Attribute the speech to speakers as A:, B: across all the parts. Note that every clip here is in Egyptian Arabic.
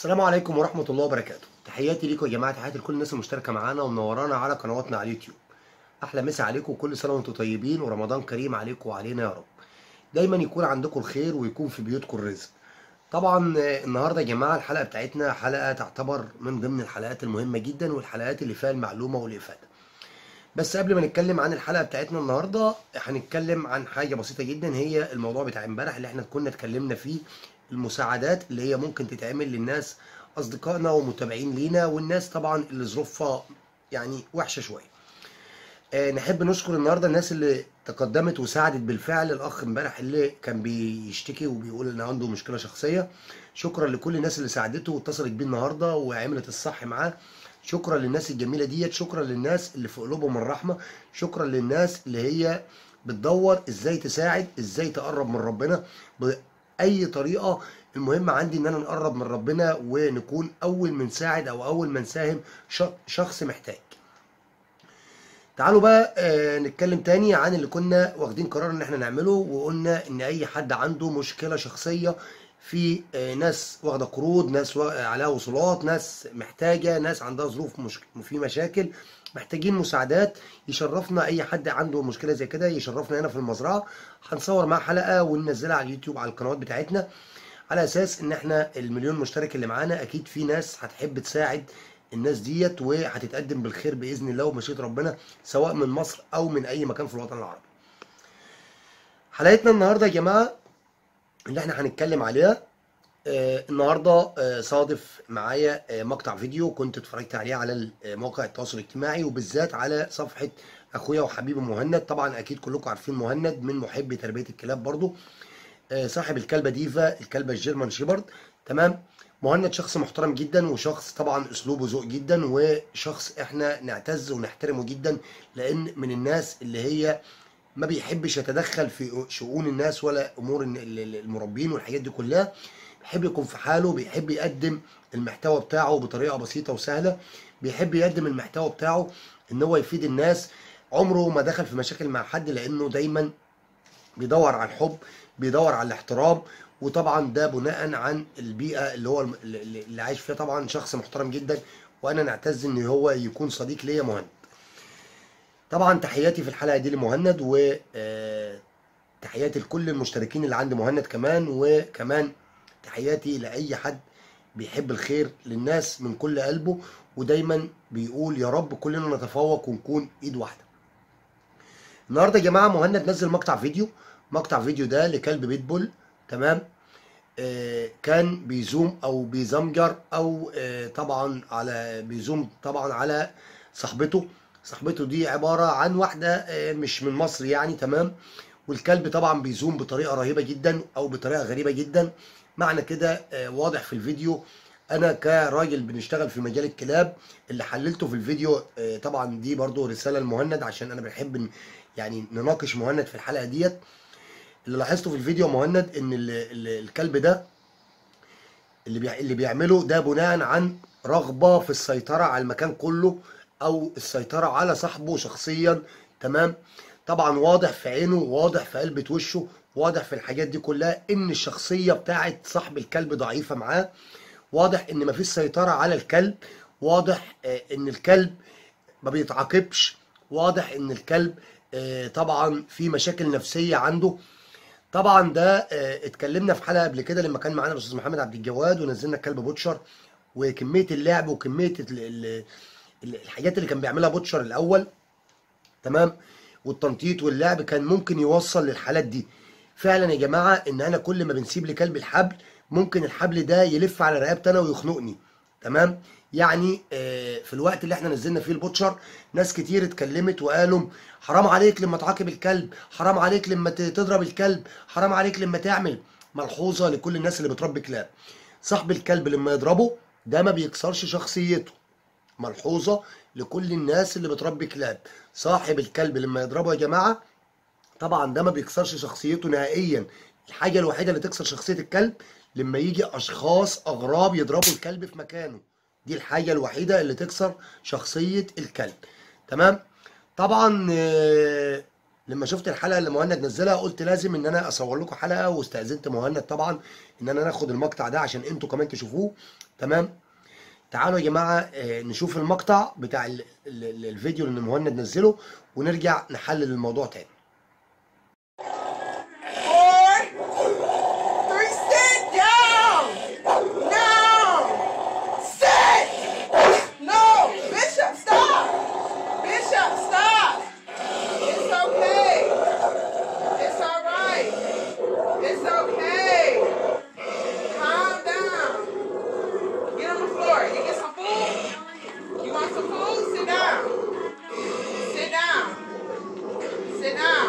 A: السلام عليكم ورحمة الله وبركاته تحياتي ليكم يا جماعة تحياتي لكل الناس المشتركة معانا ومنورانا على قنواتنا على اليوتيوب أحلى مسا عليكم وكل سنة وأنتم طيبين ورمضان كريم عليكم وعلينا يا رب دايما يكون عندكم الخير ويكون في بيوتكم الرزق طبعا آه، النهارده يا جماعة الحلقة بتاعتنا حلقة تعتبر من ضمن الحلقات المهمة جدا والحلقات اللي فيها المعلومة والإفادة بس قبل ما نتكلم عن الحلقة بتاعتنا النهارده هنتكلم عن حاجة بسيطة جدا هي الموضوع بتاع امبارح اللي احنا كنا اتكلمنا فيه المساعدات اللي هي ممكن تتعمل للناس اصدقائنا ومتابعين لينا والناس طبعا اللي ظروفها يعني وحشه شويه آه، نحب نشكر النهارده الناس اللي تقدمت وساعدت بالفعل الاخ امبارح اللي كان بيشتكي وبيقول ان عنده مشكله شخصيه شكرا لكل الناس اللي ساعدته واتصلت بيه النهارده وعملت الصح معاه شكرا للناس الجميله ديت شكرا للناس اللي في قلوبهم الرحمه شكرا للناس اللي هي بتدور ازاي تساعد ازاي تقرب من ربنا باي طريقه المهم عندي ان انا نقرب من ربنا ونكون اول من ساعد او اول من ساهم ش- شخص محتاج تعالوا بقى آه، نتكلم تاني عن اللي كنا واخدين قرار ان احنا نعمله وقلنا ان اي حد عنده مشكله شخصيه في آه، ناس واخده قروض ناس وا- عليها وصولات ناس محتاجه ناس عندها ظروف مش... في مشاكل محتاجين مساعدات يشرفنا اي حد عنده مشكله زي كده يشرفنا هنا في المزرعه هنصور معاه حلقه وننزلها على اليوتيوب على القنوات بتاعتنا على اساس ان احنا المليون مشترك اللي معانا اكيد في ناس هتحب تساعد الناس ديت وهتتقدم بالخير باذن الله ومشيئه ربنا سواء من مصر او من اي مكان في الوطن العربي. حلقتنا النهارده يا جماعه اللي احنا هنتكلم عليها آه النهارده آه صادف معايا آه مقطع فيديو كنت اتفرجت عليه على آه، مواقع التواصل الاجتماعي وبالذات على صفحه اخويا وحبيبي مهند طبعا اكيد كلكم عارفين مهند من محبي تربيه الكلاب برضو آه، صاحب الكلبه ديفا الكلبه الجيرمان شيبرد تمام مهند شخص محترم جدا وشخص طبعا اسلوبه ذوق جدا وشخص احنا نعتز ونحترمه جدا لان من الناس اللي هي ما بيحبش يتدخل في شؤون الناس ولا امور الن- ال- ال- المربين والحاجات دي كلها بيحب يكون في حاله بيحب يقدم المحتوى بتاعه بطريقه بسيطه وسهله بيحب يقدم المحتوى بتاعه ان هو يفيد الناس عمره ما دخل في مشاكل مع حد لانه دايما بيدور على الحب بيدور على الاحترام وطبعا ده بناء عن البيئه اللي هو الم- اللي اللي عايش فيها طبعا شخص محترم جدا وانا نعتز ان هو يكون صديق ليا مهند طبعا تحياتي في الحلقه دي لمهند و آه، تحياتي لكل المشتركين اللي عند مهند كمان وكمان تحياتي لاي حد بيحب الخير للناس من كل قلبه ودايما بيقول يا رب كلنا نتفوق ونكون ايد واحده النهارده يا جماعه مهند نزل مقطع فيديو مقطع فيديو ده لكلب بيتبول تمام آه كان بيزوم او بيزمجر او آه طبعا على بيزوم طبعا على صاحبته صاحبته دي عباره عن واحده آه مش من مصر يعني تمام والكلب طبعا بيزوم بطريقه رهيبه جدا او بطريقه غريبه جدا معنى كده آه واضح في الفيديو انا كراجل بنشتغل في مجال الكلاب اللي حللته في الفيديو آه طبعا دي برضو رساله لمهند عشان انا بحب ن- يعني نناقش مهند في الحلقه ديت اللي لاحظته في الفيديو يا مهند ان ال- ال- الكلب ده اللي بيع... اللي بيعمله ده بناء عن رغبه في السيطره على المكان كله او السيطره على صاحبه شخصيا تمام طبعا واضح في عينه واضح في قلبة وشه واضح في الحاجات دي كلها ان الشخصيه بتاعت صاحب الكلب ضعيفه معاه واضح ان مفيش سيطره على الكلب واضح آه، ان الكلب ما بيتعاقبش واضح ان الكلب آه، طبعا في مشاكل نفسيه عنده طبعا ده آه، اتكلمنا في حلقه قبل كده لما كان معانا الاستاذ محمد عبد الجواد ونزلنا الكلب بوتشر وكميه اللعب وكميه ال- ال- ال- الحاجات اللي كان بيعملها بوتشر الاول تمام والتنطيط واللعب كان ممكن يوصل للحالات دي فعلا يا جماعه ان انا كل ما بنسيب لكلب الحبل ممكن الحبل ده يلف على رقبتي انا ويخنقني تمام يعني آه، في الوقت اللي احنا نزلنا فيه البوتشر ناس كتير اتكلمت وقالوا حرام عليك لما تعاقب الكلب حرام عليك لما ت- تضرب الكلب حرام عليك لما تعمل ملحوظه لكل الناس اللي بتربي كلاب صاحب الكلب لما يضربه ده ما بيكسرش شخصيته ملحوظه لكل الناس اللي بتربي كلاب صاحب الكلب لما يضربه يا جماعه طبعا ده ما بيكسرش شخصيته نهائيا الحاجه الوحيده اللي تكسر شخصيه الكلب لما يجي اشخاص اغراب يضربوا الكلب في مكانه دي الحاجه الوحيده اللي تكسر شخصيه الكلب تمام طبعا آه، لما شفت الحلقه اللي مهند نزلها قلت لازم ان انا اصور لكم حلقه واستاذنت مهند طبعا ان انا ناخد المقطع ده عشان انتوا كمان تشوفوه تمام تعالوا يا جماعه آه، نشوف المقطع بتاع ال- ال- ال- الفيديو اللي مهند نزله ونرجع نحلل الموضوع تاني
B: Four, three, sit down. No, sit. No, Bishop, stop. Bishop, stop. It's okay. It's all right. It's okay. Calm down. Get on the floor. You get some food? You want some food? Sit down. Sit down. Sit down.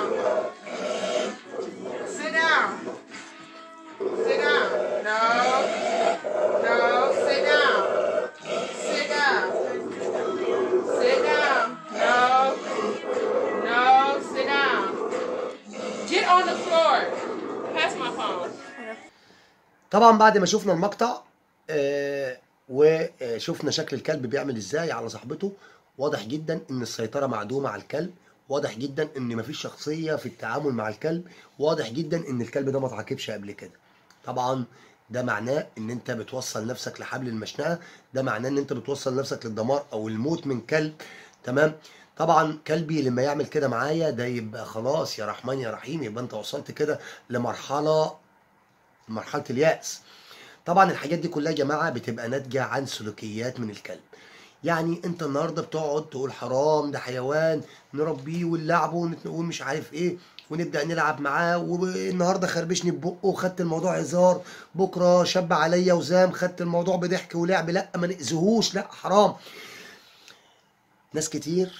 B: Sit down. Sit down. No. No. Sit down. Sit down. Sit down. No. No. Sit down. Get on the floor. Pass my phone.
A: طبعا بعد ما شفنا المقطع آه، وشفنا شكل الكلب بيعمل ازاي على صاحبته واضح جدا ان السيطرة معدومة على الكلب واضح جدا ان مفيش شخصية في التعامل مع الكلب واضح جدا ان الكلب ده ما اتعاقبش قبل كده طبعا ده معناه ان انت بتوصل نفسك لحبل المشنقة ده معناه ان انت بتوصل نفسك للدمار او الموت من كلب تمام طبعا كلبي لما يعمل كده معايا ده يبقى خلاص يا رحمن يا رحيم يبقى انت وصلت كده لمرحلة مرحلة اليأس طبعا الحاجات دي كلها يا جماعة بتبقى ناتجة عن سلوكيات من الكلب يعني انت النهارده بتقعد تقول حرام ده حيوان نربيه ونلعبه ونقول مش عارف ايه ونبدا نلعب معاه والنهارده خربشني ببقه وخدت الموضوع هزار بكره شب عليا وزام خدت الموضوع بضحك ولعب لا ما ناذيهوش لا حرام ناس كتير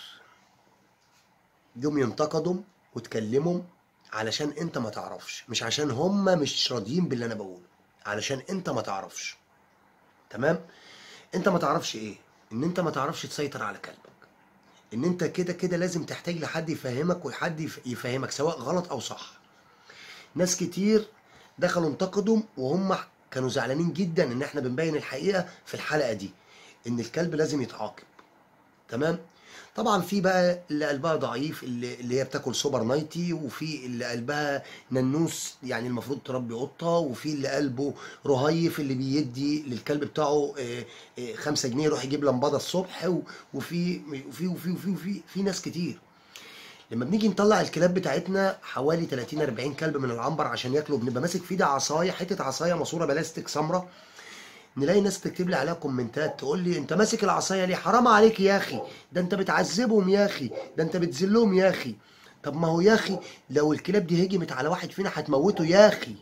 A: جم ينتقدوا وتكلموا علشان انت ما تعرفش مش عشان هم مش راضيين باللي انا بقوله علشان انت ما تعرفش تمام انت ما تعرفش ايه ان انت ما تعرفش تسيطر على كلبك ان انت كده كده لازم تحتاج لحد يفهمك وحد يف- يفهمك سواء غلط او صح ناس كتير دخلوا انتقدوا وهم كانوا زعلانين جدا ان احنا بنبين الحقيقه في الحلقه دي ان الكلب لازم يتعاقب تمام طبعا في بقى اللي قلبها ضعيف اللي, اللي هي بتاكل سوبر نايتي وفي اللي قلبها ننوس يعني المفروض تربي قطه وفي اللي قلبه رهيف اللي بيدي للكلب بتاعه آه، آه، خمسة جنيه يروح يجيب لمبادة الصبح و- وفي وفي وفي وفي وفي في ناس كتير لما بنيجي نطلع الكلاب بتاعتنا حوالي 30 40 كلب من العنبر عشان ياكلوا بنبقى ماسك في ايدي عصايه حته عصايه ماسوره بلاستيك سمراء نلاقي ناس تكتب لي عليها كومنتات تقول لي انت ماسك العصايه ليه حرام عليك يا اخي ده انت بتعذبهم يا اخي ده انت بتذلهم يا اخي طب ما هو يا اخي لو الكلاب دي هجمت على واحد فينا هتموته يا اخي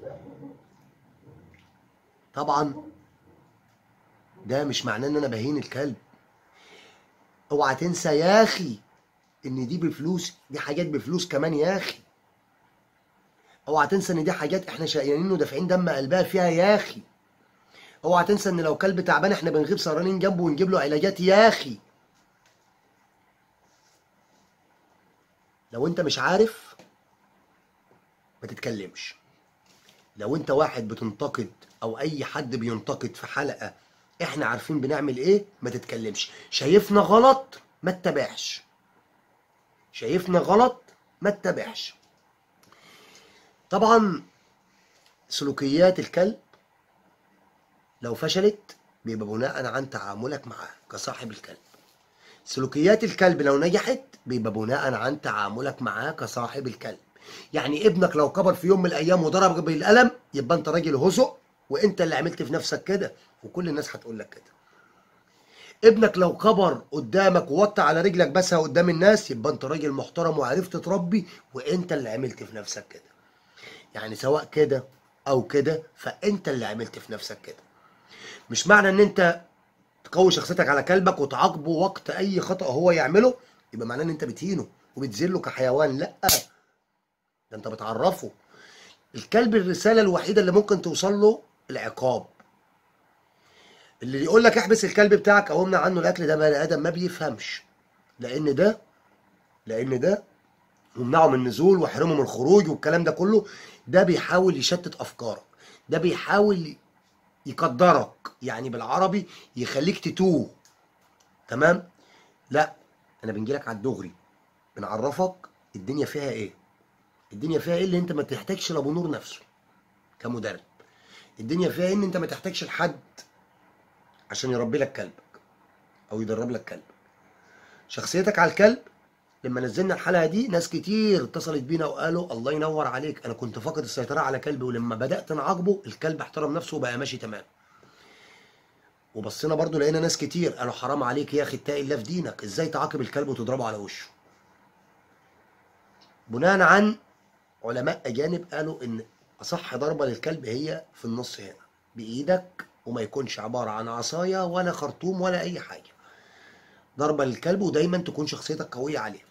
A: طبعا ده مش معناه ان انا بهين الكلب اوعى تنسى يا اخي ان دي بفلوس دي حاجات بفلوس كمان يا اخي اوعى تنسى ان دي حاجات احنا شقيانين ودافعين دم قلبها فيها يا اخي اوعى تنسى ان لو كلب تعبان احنا بنغيب سهرانين جنبه ونجيب له علاجات يا اخي لو انت مش عارف ما تتكلمش لو انت واحد بتنتقد او اي حد بينتقد في حلقة احنا عارفين بنعمل ايه ما تتكلمش شايفنا غلط ما تتابعش شايفنا غلط ما تتابعش طبعا سلوكيات الكلب لو فشلت بيبقى بناء عن تعاملك معاه كصاحب الكلب سلوكيات الكلب لو نجحت بيبقى بناء عن تعاملك معاه كصاحب الكلب يعني ابنك لو كبر في يوم من الايام وضربك بالقلم يبقى انت راجل هزق وانت اللي عملت في نفسك كده وكل الناس هتقول لك كده ابنك لو كبر قدامك ووطى على رجلك بس قدام الناس يبقى انت راجل محترم وعرفت تربي وانت اللي عملت في نفسك كده يعني سواء كده او كده فانت اللي عملت في نفسك كده مش معنى ان انت تقوي شخصيتك على كلبك وتعاقبه وقت اي خطأ هو يعمله يبقى معناه ان انت بتهينه وبتذله كحيوان لا ده انت بتعرفه الكلب الرسالة الوحيدة اللي ممكن توصل له العقاب اللي يقول لك احبس الكلب بتاعك او امنع عنه الاكل ده بني ادم ما بيفهمش لان ده لان ده ومنعه من النزول واحرمه من الخروج والكلام ده كله ده بيحاول يشتت افكارك ده بيحاول يقدرك يعني بالعربي يخليك تتوه تمام لا انا بنجيلك على الدغري بنعرفك الدنيا فيها ايه الدنيا فيها ايه اللي انت ما تحتاجش لابو نور نفسه كمدرب الدنيا فيها ايه ان انت ما تحتاجش لحد عشان يربي لك كلبك او يدرب لك كلبك شخصيتك على الكلب لما نزلنا الحلقه دي ناس كتير اتصلت بينا وقالوا الله ينور عليك انا كنت فاقد السيطره على كلبي ولما بدات نعاقبه الكلب احترم نفسه وبقى ماشي تمام وبصينا برضو لقينا ناس كتير قالوا حرام عليك يا اخي اتقي الله في دينك ازاي تعاقب الكلب وتضربه على وشه بناء عن علماء اجانب قالوا ان اصح ضربه للكلب هي في النص هنا بايدك وما يكونش عباره عن عصايه ولا خرطوم ولا اي حاجه ضربه للكلب ودايما تكون شخصيتك قويه عليه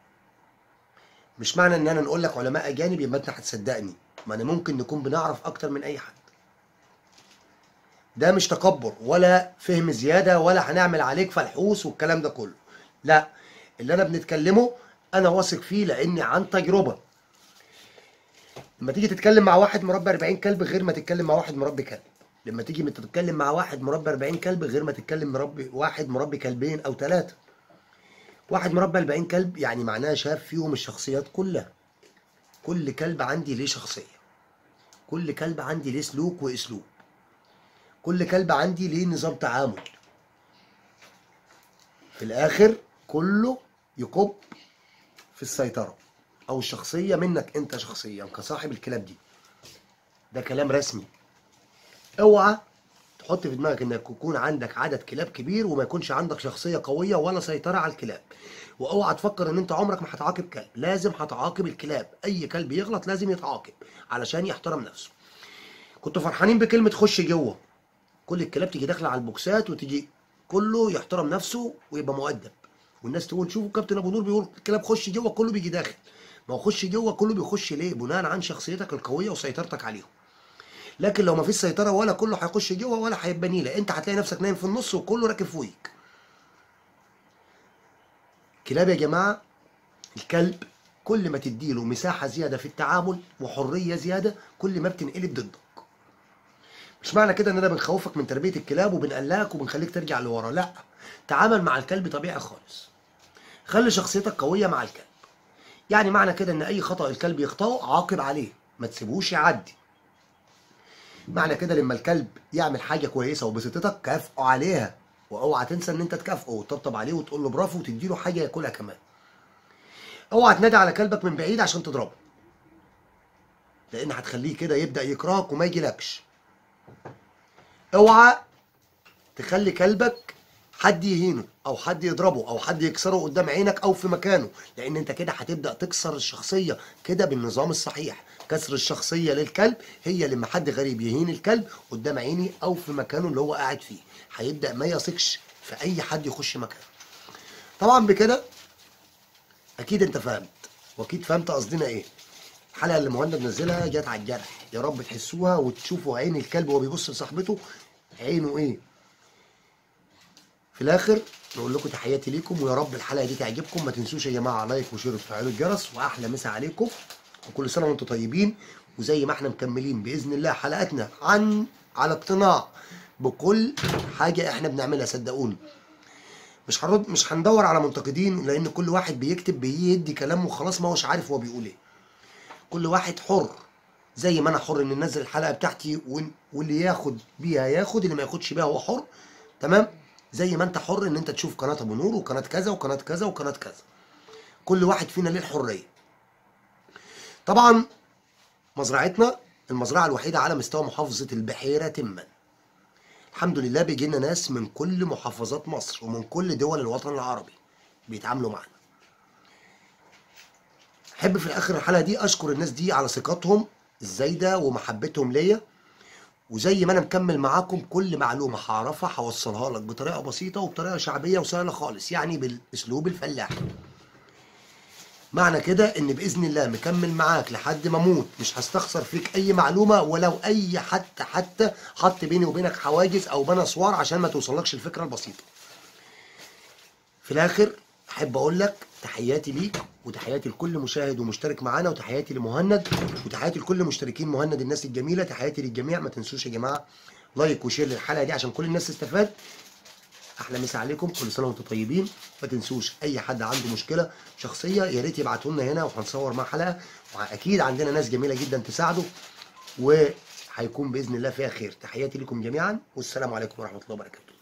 A: مش معنى ان انا نقول لك علماء اجانب يبقى انت هتصدقني ما انا ممكن نكون بنعرف اكتر من اي حد ده مش تكبر ولا فهم زياده ولا هنعمل عليك فلحوس والكلام ده كله لا اللي انا بنتكلمه انا واثق فيه لاني عن تجربه لما تيجي تتكلم مع واحد مربي 40 كلب غير ما تتكلم مع واحد مربي كلب لما تيجي تتكلم مع واحد مربي 40 كلب غير ما تتكلم مربي واحد مربي كلبين او ثلاثه واحد مربي 40 كلب يعني معناها شاف فيهم الشخصيات كلها كل كلب عندي ليه شخصيه كل كلب عندي ليه سلوك واسلوب كل كلب عندي ليه نظام تعامل في الاخر كله يكب في السيطره او الشخصيه منك انت شخصيا كصاحب الكلاب دي ده كلام رسمي اوعى تحط في دماغك انك يكون عندك عدد كلاب كبير وما يكونش عندك شخصيه قويه ولا سيطره على الكلاب واوعى تفكر ان انت عمرك ما هتعاقب كلب لازم هتعاقب الكلاب اي كلب يغلط لازم يتعاقب علشان يحترم نفسه كنتوا فرحانين بكلمه خش جوه كل الكلاب تيجي داخله على البوكسات وتيجي كله يحترم نفسه ويبقى مؤدب والناس تقول شوفوا كابتن ابو نور بيقول الكلاب خش جوه كله بيجي داخل ما هو خش جوه كله بيخش ليه بناء عن شخصيتك القويه وسيطرتك عليهم لكن لو ما فيش سيطره ولا كله هيخش جوه ولا هيبقى نيله انت هتلاقي نفسك نايم في النص وكله راكب فوقيك كلاب يا جماعه الكلب كل ما تديله مساحه زياده في التعامل وحريه زياده كل ما بتنقلب ضدك مش معنى كده اننا بنخوفك من تربيه الكلاب وبنقلقك وبنخليك ترجع لورا لا تعامل مع الكلب طبيعي خالص خلي شخصيتك قويه مع الكلب يعني معنى كده ان اي خطا الكلب يخطئه عاقب عليه ما تسيبوش يعدي معنى كده لما الكلب يعمل حاجه كويسه وبسطتك كافئه عليها واوعى تنسى ان انت تكافئه وتطبطب عليه وتقول له برافو وتدي له حاجه ياكلها كمان اوعى تنادي على كلبك من بعيد عشان تضربه لان هتخليه كده يبدا يكرهك وما يجيلكش اوعى تخلي كلبك حد يهينه او حد يضربه او حد يكسره قدام عينك او في مكانه لان انت كده هتبدا تكسر الشخصيه كده بالنظام الصحيح كسر الشخصيه للكلب هي لما حد غريب يهين الكلب قدام عيني او في مكانه اللي هو قاعد فيه هيبدا ما يثقش في اي حد يخش مكانه طبعا بكده اكيد انت فهمت واكيد فهمت قصدنا ايه الحلقه اللي مهند نزلها جت على الجرح يا رب تحسوها وتشوفوا عين الكلب وهو بيبص لصاحبته عينه ايه في الاخر نقول لكم تحياتي ليكم ويا رب الحلقه دي تعجبكم ما تنسوش يا جماعه لايك وشير وتفعلوا الجرس واحلى مسا عليكم وكل سنه وانتم طيبين وزي ما احنا مكملين باذن الله حلقاتنا عن على اقتناع بكل حاجه احنا بنعملها صدقوني مش هنرد مش هندور على منتقدين لان كل واحد بيكتب بيدي كلامه وخلاص ما هوش عارف هو بيقول ايه كل واحد حر زي ما انا حر ان انزل الحلقه بتاعتي وإن- واللي ياخد بيها ياخد اللي ما ياخدش بيها هو حر تمام زي ما انت حر ان انت تشوف قناه ابو نور وقناه كذا وقناه كذا وقناه كذا كل واحد فينا ليه الحريه طبعا مزرعتنا المزرعه الوحيده على مستوى محافظه البحيره تما الحمد لله بيجي لنا ناس من كل محافظات مصر ومن كل دول الوطن العربي بيتعاملوا معنا احب في الاخر الحلقه دي اشكر الناس دي على ثقتهم الزايده ومحبتهم ليا وزي ما انا مكمل معاكم كل معلومه هعرفها هوصلها لك بطريقه بسيطه وبطريقه شعبيه وسهله خالص يعني بالاسلوب الفلاحي معنى كده ان باذن الله مكمل معاك لحد ما اموت مش هستخسر فيك اي معلومه ولو اي حتى حتى حط بيني وبينك حواجز او بنى اسوار عشان ما توصلكش الفكره البسيطه في الاخر احب اقول لك تحياتي ليك وتحياتي لكل مشاهد ومشترك معانا وتحياتي لمهند وتحياتي لكل مشتركين مهند الناس الجميله تحياتي للجميع ما تنسوش يا جماعه لايك وشير للحلقه دي عشان كل الناس تستفاد احلى مسا عليكم كل سنه وانتم طيبين ما تنسوش اي حد عنده مشكله شخصيه يا ريت يبعتوا لنا هنا وهنصور معاه حلقه واكيد عندنا ناس جميله جدا تساعده وهيكون باذن الله فيها خير تحياتي لكم جميعا والسلام عليكم ورحمه الله وبركاته